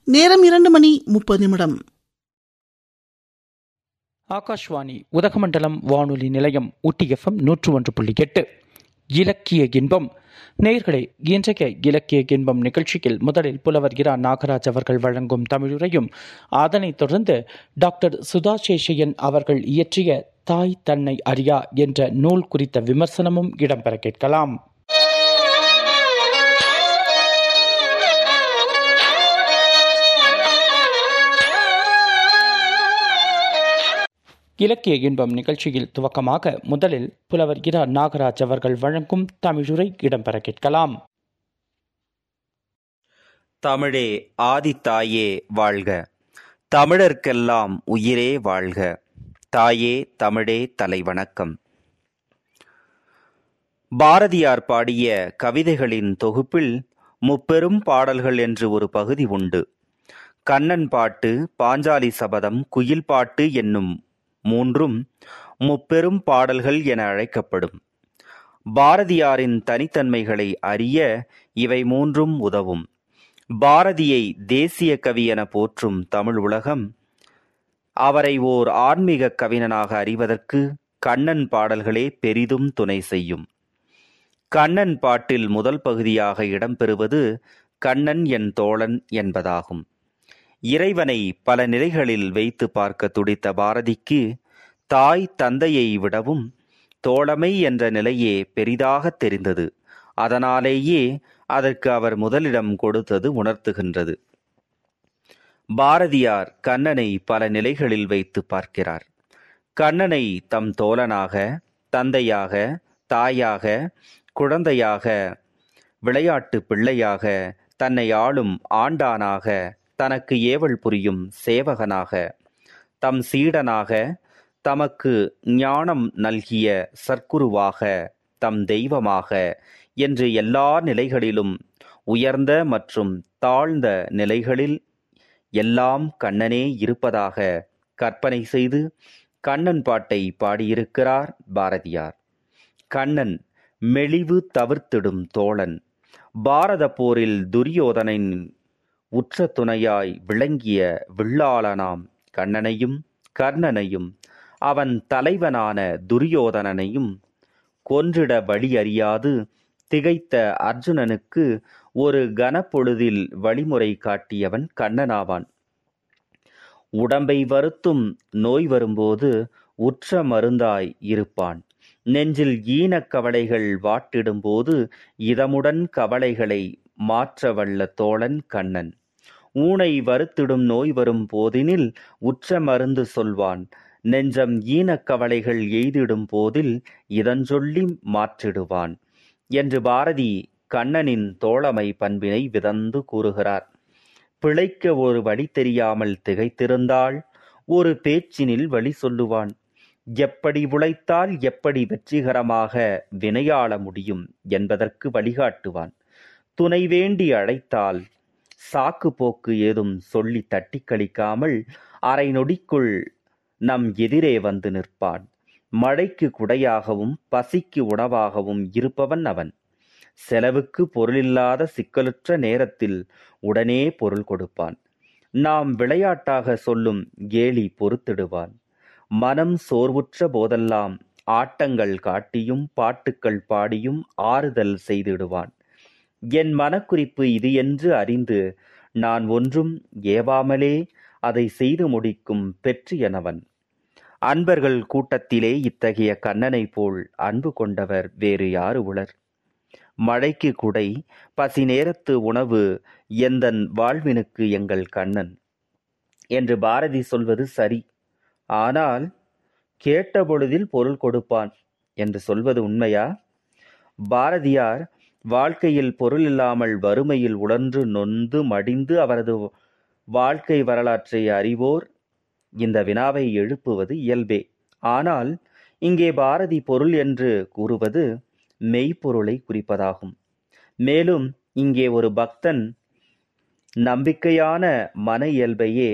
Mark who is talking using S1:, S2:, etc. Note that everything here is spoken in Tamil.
S1: நேரம் இரண்டு மணி முப்பது நிமிடம்
S2: ஆகாஷ்வாணி உதகமண்டலம் வானொலி நிலையம் ஊட்டி எஃப்எம் நூற்று ஒன்று புள்ளி எட்டு இலக்கிய இன்பம் நேர்களே இன்றைய இலக்கிய இன்பம் நிகழ்ச்சியில் முதலில் புலவர் இரா நாகராஜ் அவர்கள் வழங்கும் தமிழுரையும் அதனைத் தொடர்ந்து டாக்டர் சுதா சேஷையன் அவர்கள் இயற்றிய தாய் தன்னை அறியா என்ற நூல் குறித்த விமர்சனமும் இடம்பெற கேட்கலாம் இலக்கிய இன்பம் நிகழ்ச்சியில் துவக்கமாக முதலில் புலவர் இரா நாகராஜ் அவர்கள் வழங்கும் தமிழுரை இடம்பெற கேட்கலாம்
S3: தமிழே ஆதித்தாயே வாழ்க தமிழர்க்கெல்லாம் உயிரே வாழ்க தாயே தமிழே தலைவணக்கம் பாரதியார் பாடிய கவிதைகளின் தொகுப்பில் முப்பெரும் பாடல்கள் என்று ஒரு பகுதி உண்டு கண்ணன் பாட்டு பாஞ்சாலி சபதம் குயில் பாட்டு என்னும் மூன்றும் முப்பெரும் பாடல்கள் என அழைக்கப்படும் பாரதியாரின் தனித்தன்மைகளை அறிய இவை மூன்றும் உதவும் பாரதியை தேசிய கவி என போற்றும் தமிழ் உலகம் அவரை ஓர் ஆன்மீக கவிஞனாக அறிவதற்கு கண்ணன் பாடல்களே பெரிதும் துணை செய்யும் கண்ணன் பாட்டில் முதல் பகுதியாக இடம்பெறுவது கண்ணன் என் தோழன் என்பதாகும் இறைவனை பல நிலைகளில் வைத்து பார்க்க துடித்த பாரதிக்கு தாய் தந்தையை விடவும் தோழமை என்ற நிலையே பெரிதாக தெரிந்தது அதனாலேயே அதற்கு அவர் முதலிடம் கொடுத்தது உணர்த்துகின்றது பாரதியார் கண்ணனை பல நிலைகளில் வைத்து பார்க்கிறார் கண்ணனை தம் தோழனாக தந்தையாக தாயாக குழந்தையாக விளையாட்டு பிள்ளையாக தன்னை ஆளும் ஆண்டானாக தனக்கு ஏவல் புரியும் சேவகனாக தம் சீடனாக தமக்கு ஞானம் நல்கிய சர்க்குருவாக தம் தெய்வமாக என்று எல்லா நிலைகளிலும் உயர்ந்த மற்றும் தாழ்ந்த நிலைகளில் எல்லாம் கண்ணனே இருப்பதாக கற்பனை செய்து கண்ணன் பாட்டை பாடியிருக்கிறார் பாரதியார் கண்ணன் மெலிவு தவிர்த்திடும் தோழன் பாரத போரில் துரியோதனின் உற்ற துணையாய் விளங்கிய வில்லாளனாம் கண்ணனையும் கர்ணனையும் அவன் தலைவனான துரியோதனனையும் கொன்றிட வழி அறியாது திகைத்த அர்ஜுனனுக்கு ஒரு கனப்பொழுதில் வழிமுறை காட்டியவன் கண்ணனாவான் உடம்பை வருத்தும் நோய் வரும்போது உற்ற மருந்தாய் இருப்பான் நெஞ்சில் ஈனக் கவலைகள் வாட்டிடும்போது இதமுடன் கவலைகளை மாற்ற வல்ல தோழன் கண்ணன் ஊனை வருத்திடும் நோய் வரும் போதினில் உற்ற மருந்து சொல்வான் நெஞ்சம் ஈனக் கவலைகள் எய்திடும் போதில் இதஞ்சொல்லி மாற்றிடுவான் என்று பாரதி கண்ணனின் தோழமை பண்பினை விதந்து கூறுகிறார் பிழைக்க ஒரு வழி தெரியாமல் திகைத்திருந்தால் ஒரு பேச்சினில் வழி சொல்லுவான் எப்படி உழைத்தால் எப்படி வெற்றிகரமாக வினையாள முடியும் என்பதற்கு வழிகாட்டுவான் துணை வேண்டி அழைத்தால் சாக்கு போக்கு ஏதும் சொல்லி தட்டி கழிக்காமல் அரை நொடிக்குள் நம் எதிரே வந்து நிற்பான் மழைக்கு குடையாகவும் பசிக்கு உணவாகவும் இருப்பவன் அவன் செலவுக்கு பொருளில்லாத சிக்கலுற்ற நேரத்தில் உடனே பொருள் கொடுப்பான் நாம் விளையாட்டாக சொல்லும் கேலி பொறுத்திடுவான் மனம் சோர்வுற்ற போதெல்லாம் ஆட்டங்கள் காட்டியும் பாட்டுக்கள் பாடியும் ஆறுதல் செய்திடுவான் என் மனக்குறிப்பு இது என்று அறிந்து நான் ஒன்றும் ஏவாமலே அதை செய்து முடிக்கும் பெற்றியனவன் அன்பர்கள் கூட்டத்திலே இத்தகைய கண்ணனை போல் அன்பு கொண்டவர் வேறு யாரு உளர் மழைக்கு குடை பசி நேரத்து உணவு எந்தன் வாழ்வினுக்கு எங்கள் கண்ணன் என்று பாரதி சொல்வது சரி ஆனால் கேட்ட பொழுதில் பொருள் கொடுப்பான் என்று சொல்வது உண்மையா பாரதியார் வாழ்க்கையில் பொருள் இல்லாமல் வறுமையில் உழன்று நொந்து மடிந்து அவரது வாழ்க்கை வரலாற்றை அறிவோர் இந்த வினாவை எழுப்புவது இயல்பே ஆனால் இங்கே பாரதி பொருள் என்று கூறுவது மெய்ப்பொருளை குறிப்பதாகும் மேலும் இங்கே ஒரு பக்தன் நம்பிக்கையான மன இயல்பையே